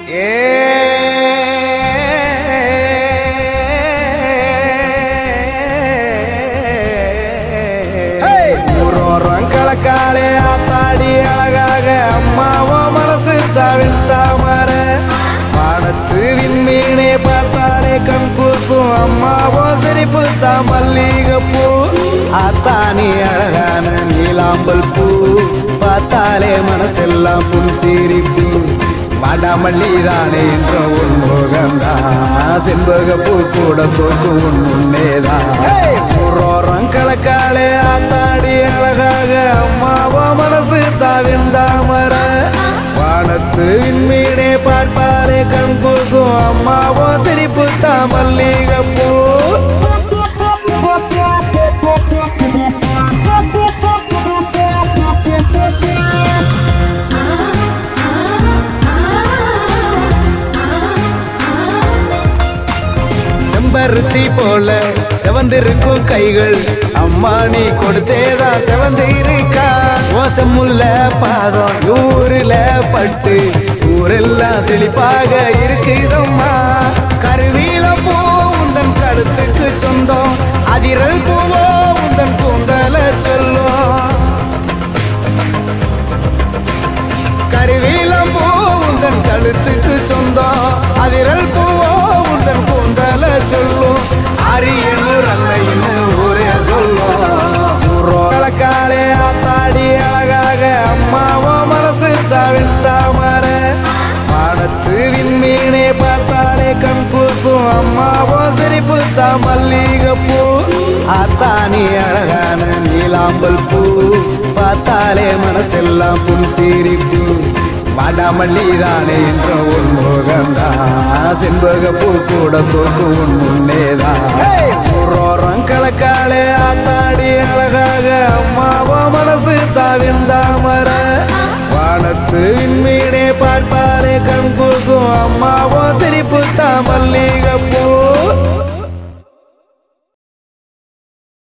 ஊரோரம் கலக்காலே ஆத்தாடி அழகாக அம்மாவோ மனசு தவின் தாமர வானத்து விண்மீனே பார்த்தாலே கண் கூசும் அம்மாவோ சிரிப்பு தான் மல்லிகைப்பூ ஆத்தானி அழகான நீலாம்பல் பூ பார்த்தாலே மனசெல்லாம் புன் சிரிப்பு வாடாமல்லி தானே என்ற உன் முகம்தான் செண்பக பூ கூட தோக்கும் உன் முன்னேதான் ஊரோரம் கலக்காலே ஆத்தாடி அழகாக அம்மாவோ மனசு தாவின் தாமர வானத்து விண்மீனே பார்ப்பாரே கண் கூசும் அம்மாவோ சிரிப்பு தான் மல்லிகைப்பூ செம்பருத்தி போல செவந்திருக்கும் கைகள் அம்மா நீ கொடுத்தேதான் செவந்திருக்கா மோசமுள்ள பாதம் ஊருல பட்டு ஊரெல்லாம் செழிப்பாக இருக்குதம்மா கருவீல பூ உந்தன் கழுத்துக்கு சொந்தம் அதிரல் பூவோ உந்தன் கூந்தல சொல்லும் கருவீலம் பூ உந்தன் கழுத்துக்கு சொந்தம் அதிரல் பூவோ உந்தன் கூந்தல சொல்லும் அரியனூர் அன்னைன்னு ஊரே சொல்லும் ஊரோளக்காலே ஆத்தாடி அழகாக அம்மாவோ மனசு தவின் தாமர வானத்து விண்மீனே பார்த்தாலே கண் கூசும் அம்மாவோ சிரிப்பு தான் மல்லிகைப்பூ ஆத்தானி அழகான நீலாம்பல் பூ பார்த்தாலே மனசெல்லாம் புன் சிரிப்பு வாடாமல்லி தானே என்ற உன் முகம்தான் செண்பக பூ கூட தோக்கும் உன் முன்னேதான் ஊரோரம் கலக்காலே ஆத்தாடி அழகாக அம்மாவோ மனசு தாவின் தாமர வானத்து விண்மீனே பார்ப்பாரே கண் கூசும் அம்மாவோ சிரிப்பு தான் மல்லிகைப்பூ